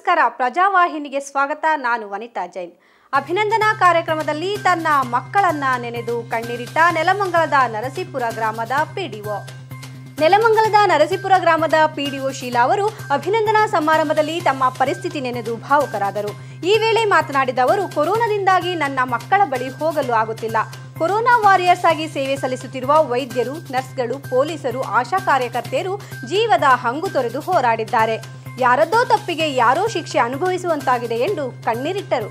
ನಮಸ್ಕಾರ ಪ್ರಜಾವಾಹಿನಿಗೆ ಸ್ವಾಗತ ನಾನು ವನಿತಾ ಜೈನ್ ಅಭಿನಂದನಾ ಕಾರ್ಯಕ್ರಮದಲ್ಲಿ ತನ್ನ ಮಕ್ಕಳನ್ನ ನೆನೆದು ಕಣ್ಣೀರಿಟ್ಟ ನೆಲಮಂಗಲದ ನರಸೀಪುರ ಗ್ರಾಮದ ಪಿಡಿಒ ನೆಲಮಂಗಲದ ನರಸೀಪುರ ಗ್ರಾಮದ ಪಿಡಿಒ ಶೀಲಾ ಅವರು ಅಭಿನಂದನಾ ಸಮಾರಂಭದಲ್ಲಿ ತಮ್ಮ ಪರಿಸ್ಥಿತಿ ನೆನೆದು ಭಾವುಕರಾದರು ಈ ವೇಳೆ ಮಾತನಾಡಿದ ಅವರು ಕೊರೋನಾದಿಂದಾಗಿ ನನ್ನ ಮಕ್ಕಳ ಬಳಿ ಹೋಗಲು ಆಗುತ್ತಿಲ್ಲ ಕೊರೋನಾ ವಾರಿಯರ್ಸ್ ಆಗಿ ಸೇವೆ ಸಲ್ಲಿಸುತ್ತಿರುವ ವೈದ್ಯರು ನರ್ಸ್ಗಳು ಪೊಲೀಸರು ಆಶಾ ಕಾರ್ಯಕರ್ತೆಯರು ಜೀವದ ಹಂಗು ತೊರೆದು ಹೋರಾಡಿದ್ದಾರೆ ಯಾರದ್ದೋ ತಪ್ಪಿಗೆ ಯಾರೋ ಶಿಕ್ಷೆ ಅನುಭವಿಸುವಂತಾಗಿದೆ ಎಂದು ಕಣ್ಣೀರಿಟ್ಟರು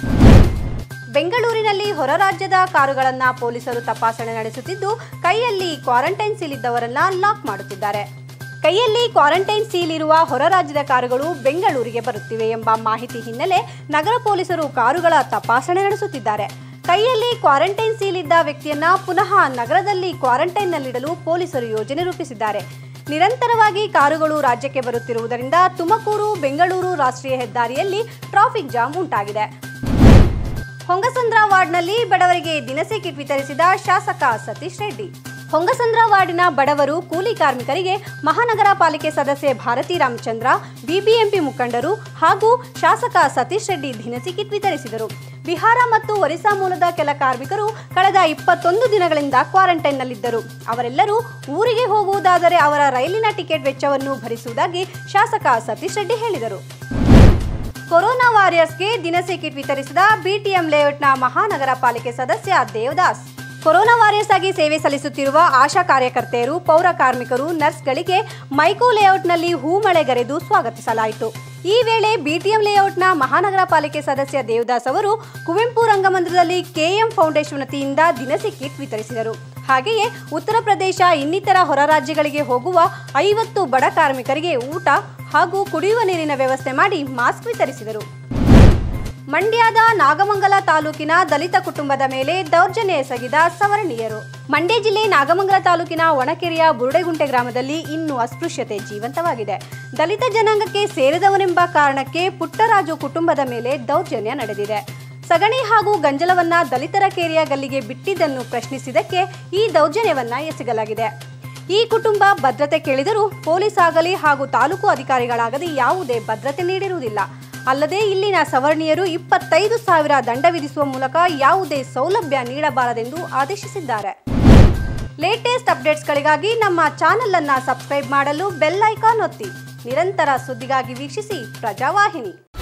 ಬೆಂಗಳೂರಿನಲ್ಲಿ ಹೊರ ರಾಜ್ಯದ ಕಾರುಗಳನ್ನ ಪೊಲೀಸರು ತಪಾಸಣೆ ನಡೆಸುತ್ತಿದ್ದು ಕೈಯಲ್ಲಿ ಕ್ವಾರಂಟೈನ್ ಸೀಲ್ ಇದ್ದವರನ್ನ ಲಾಕ್ ಮಾಡುತ್ತಿದ್ದಾರೆ ಕೈಯಲ್ಲಿ ಕ್ವಾರಂಟೈನ್ ಸೀಲ್ ಇರುವ ಹೊರ ರಾಜ್ಯದ ಕಾರುಗಳು ಬೆಂಗಳೂರಿಗೆ ಬರುತ್ತಿವೆ ಎಂಬ ಮಾಹಿತಿ ಹಿನ್ನೆಲೆ ನಗರ ಪೊಲೀಸರು ಕಾರುಗಳ ತಪಾಸಣೆ ನಡೆಸುತ್ತಿದ್ದಾರೆ ಕೈಯಲ್ಲಿ ಕ್ವಾರಂಟೈನ್ ಸೀಲ್ ಇದ್ದ ವ್ಯಕ್ತಿಯನ್ನ ಪುನಃ ನಗರದಲ್ಲಿ ಕ್ವಾರಂಟೈನ್ನಲ್ಲಿಡಲು ಪೊಲೀಸರು ಯೋಜನೆ ರೂಪಿಸಿದ್ದಾರೆ ನಿರಂತರವಾಗಿ ಕಾರುಗಳು ರಾಜ್ಯಕ್ಕೆ ಬರುತ್ತಿರುವುದರಿಂದ ತುಮಕೂರು ಬೆಂಗಳೂರು ರಾಷ್ಟ್ರೀಯ ಹೆದ್ದಾರಿಯಲ್ಲಿ ಟ್ರಾಫಿಕ್ ಜಾಮ್ ಉಂಟಾಗಿದೆ ಹೊಂಗಸಂದ್ರ ವಾರ್ಡ್ನಲ್ಲಿ ಬಡವರಿಗೆ ದಿನಸಿ ಕಿಟ್ ವಿತರಿಸಿದ ಶಾಸಕ ಸತೀಶ್ ರೆಡ್ಡಿ ಹೊಂಗಸಂದ್ರ ವಾರ್ಡಿನ ಬಡವರು ಕೂಲಿ ಕಾರ್ಮಿಕರಿಗೆ ಮಹಾನಗರ ಪಾಲಿಕೆ ಸದಸ್ಯೆ ಭಾರತಿ ರಾಮಚಂದ್ರ ಬಿಬಿಎಂಪಿ ಮುಖಂಡರು ಹಾಗೂ ಶಾಸಕ ಸತೀಶ್ ರೆಡ್ಡಿ ದಿನಸಿ ಕಿಟ್ ವಿತರಿಸಿದರು ಬಿಹಾರ ಮತ್ತು ಒರಿಸ್ಸಾ ಮೂಲದ ಕೆಲ ಕಾರ್ಮಿಕರು ಕಳೆದ ಇಪ್ಪತ್ತೊಂದು ದಿನಗಳಿಂದ ಕ್ವಾರಂಟೈನ್ನಲ್ಲಿದ್ದರು ಅವರೆಲ್ಲರೂ ಊರಿಗೆ ಹೋಗುವುದಾದರೆ ಅವರ ರೈಲಿನ ಟಿಕೆಟ್ ವೆಚ್ಚವನ್ನು ಭರಿಸುವುದಾಗಿ ಶಾಸಕ ಸತೀಶ್ ರೆಡ್ಡಿ ಹೇಳಿದರು ಕೊರೋನಾ ವಾರಿಯರ್ಸ್ಗೆ ದಿನಸಿ ಕಿಟ್ ವಿತರಿಸಿದ ಬಿಟಿಎಂ ಲೇಔಟ್ನ ಮಹಾನಗರ ಪಾಲಿಕೆ ಸದಸ್ಯ ದೇವದಾಸ್ ಕೊರೋನಾ ವಾರಿಯರ್ಸ್ ಆಗಿ ಸೇವೆ ಸಲ್ಲಿಸುತ್ತಿರುವ ಆಶಾ ಕಾರ್ಯಕರ್ತೆಯರು ಪೌರ ಕಾರ್ಮಿಕರು ನರ್ಸ್ಗಳಿಗೆ ಮೈಕೋ ಲೇಔಟ್ನಲ್ಲಿ ಹೂಮಳೆಗರೆದು ಸ್ವಾಗತಿಸಲಾಯಿತು ಈ ವೇಳೆ ಬಿಟಿಎಂ ಲೇಔಟ್ನ ಮಹಾನಗರ ಪಾಲಿಕೆ ಸದಸ್ಯ ದೇವದಾಸ್ ಅವರು ಕುವೆಂಪು ರಂಗಮಂದಿರದಲ್ಲಿ ಕೆಎಂ ಫೌಂಡೇಶನ್ ವತಿಯಿಂದ ದಿನಸಿ ಕಿಟ್ ವಿತರಿಸಿದರು ಹಾಗೆಯೇ ಉತ್ತರ ಪ್ರದೇಶ ಇನ್ನಿತರ ಹೊರ ರಾಜ್ಯಗಳಿಗೆ ಹೋಗುವ ಐವತ್ತು ಬಡ ಕಾರ್ಮಿಕರಿಗೆ ಊಟ ಹಾಗೂ ಕುಡಿಯುವ ನೀರಿನ ವ್ಯವಸ್ಥೆ ಮಾಡಿ ಮಾಸ್ಕ್ ವಿತರಿಸಿದರು ಮಂಡ್ಯದ ನಾಗಮಂಗಲ ತಾಲೂಕಿನ ದಲಿತ ಕುಟುಂಬದ ಮೇಲೆ ದೌರ್ಜನ್ಯ ಎಸಗಿದ ಸವರ್ಣೀಯರು ಮಂಡ್ಯ ಜಿಲ್ಲೆ ನಾಗಮಂಗಲ ತಾಲೂಕಿನ ಒಣಕೆರೆಯ ಬುರುಡೆಗುಂಟೆ ಗ್ರಾಮದಲ್ಲಿ ಇನ್ನೂ ಅಸ್ಪೃಶ್ಯತೆ ಜೀವಂತವಾಗಿದೆ ದಲಿತ ಜನಾಂಗಕ್ಕೆ ಸೇರಿದವನೆಂಬ ಕಾರಣಕ್ಕೆ ಪುಟ್ಟರಾಜು ಕುಟುಂಬದ ಮೇಲೆ ದೌರ್ಜನ್ಯ ನಡೆದಿದೆ ಸಗಣಿ ಹಾಗೂ ಗಂಜಲವನ್ನ ದಲಿತರ ಕೇರಿಯ ಗಲ್ಲಿಗೆ ಬಿಟ್ಟಿದ್ದನ್ನು ಪ್ರಶ್ನಿಸಿದಕ್ಕೆ ಈ ದೌರ್ಜನ್ಯವನ್ನ ಎಸಗಲಾಗಿದೆ ಈ ಕುಟುಂಬ ಭದ್ರತೆ ಕೇಳಿದರೂ ಪೊಲೀಸ್ ಆಗಲಿ ಹಾಗೂ ತಾಲೂಕು ಅಧಿಕಾರಿಗಳಾಗಲಿ ಯಾವುದೇ ಭದ್ರತೆ ನೀಡಿರುವುದಿಲ್ಲ ಅಲ್ಲದೆ ಇಲ್ಲಿನ ಸವರ್ಣೀಯರು ಇಪ್ಪತ್ತೈದು ಸಾವಿರ ದಂಡ ವಿಧಿಸುವ ಮೂಲಕ ಯಾವುದೇ ಸೌಲಭ್ಯ ನೀಡಬಾರದೆಂದು ಆದೇಶಿಸಿದ್ದಾರೆ ಲೇಟೆಸ್ಟ್ ಅಪ್ಡೇಟ್ಸ್ಗಳಿಗಾಗಿ ನಮ್ಮ ಚಾನೆಲ್ ಅನ್ನ ಸಬ್ಸ್ಕ್ರೈಬ್ ಮಾಡಲು ಬೆಲ್ ಐಕಾನ್ ಒತ್ತಿ ನಿರಂತರ ಸುದ್ದಿಗಾಗಿ ವೀಕ್ಷಿಸಿ ಪ್ರಜಾವಾಹಿನಿ